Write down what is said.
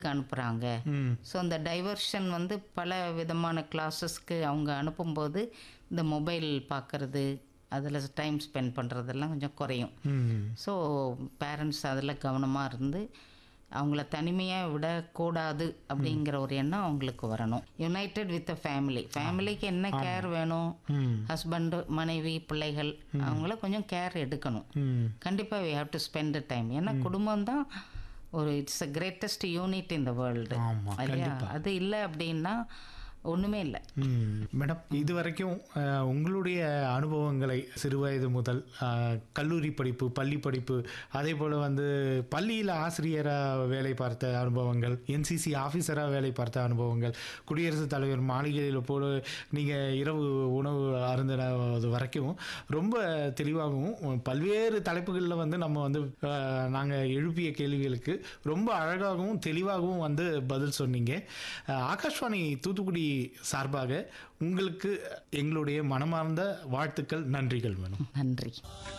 அனுப்புகிறாங்க ம் ஸோ அந்த டைவர்ஷன் வந்து பல விதமான கிளாஸஸ்க்கு அவங்க அனுப்பும்போது இந்த மொபைல் பார்க்குறது அதில் டைம் ஸ்பெண்ட் பண்ணுறதெல்லாம் கொஞ்சம் குறையும் ம் ஸோ பேரண்ட்ஸ் அதில் கவனமாக இருந்து அவங்கள தனிமையாக விடக்கூடாது அப்படிங்கிற ஒரு எண்ணம் அவங்களுக்கு வரணும் யுனைடெட் வித் ஃபேமிலி ஃபேமிலிக்கு என்ன கேர் வேணும் ம் ஹஸ்பண்டு மனைவி பிள்ளைகள் அவங்கள கொஞ்சம் கேர் எடுக்கணும் ம் கண்டிப்பாக we have to spend time ஏன்னா குடும்பம் தான் ஒரு இட்ஸ் அ கிரேட்டஸ்ட் யூனிட் இந்த வேர்ல்டு ஆமா, இல்லையா அது இல்லை அப்படின்னா ஒன்றுமே இல்லை ம். மேடம் இது வரைக்கும் அஹ், உங்களுடைய அனுபவங்களை சிறுவயது முதல் அஹ், கல்லூரி படிப்பு பள்ளி படிப்பு அதே போல் வந்து பள்ளியில் ஆசிரியராக வேலை பார்த்த அனுபவங்கள் என்சிசி ஆஃபீஸராக வேலை பார்த்த அனுபவங்கள் குடியரசுத் தலைவர் மாளிகையில் போல நீங்கள் இரவு உணவு அருந்தினது வரைக்கும் ரொம்ப தெளிவாகவும் பல்வேறு தலைப்புகளில் வந்து நம்ம வந்து நாங்கள் எழுப்பிய கேள்விகளுக்கு ரொம்ப அழகாகவும் தெளிவாகவும் வந்து பதில் சொன்னீங்க அஹ், ஆகாஷ்வாணி தூத்துக்குடி சார்பாக உங்களுக்கு எங்களுடைய மனமார்ந்த வாழ்த்துக்கள் நன்றிகள் மேடம் நன்றி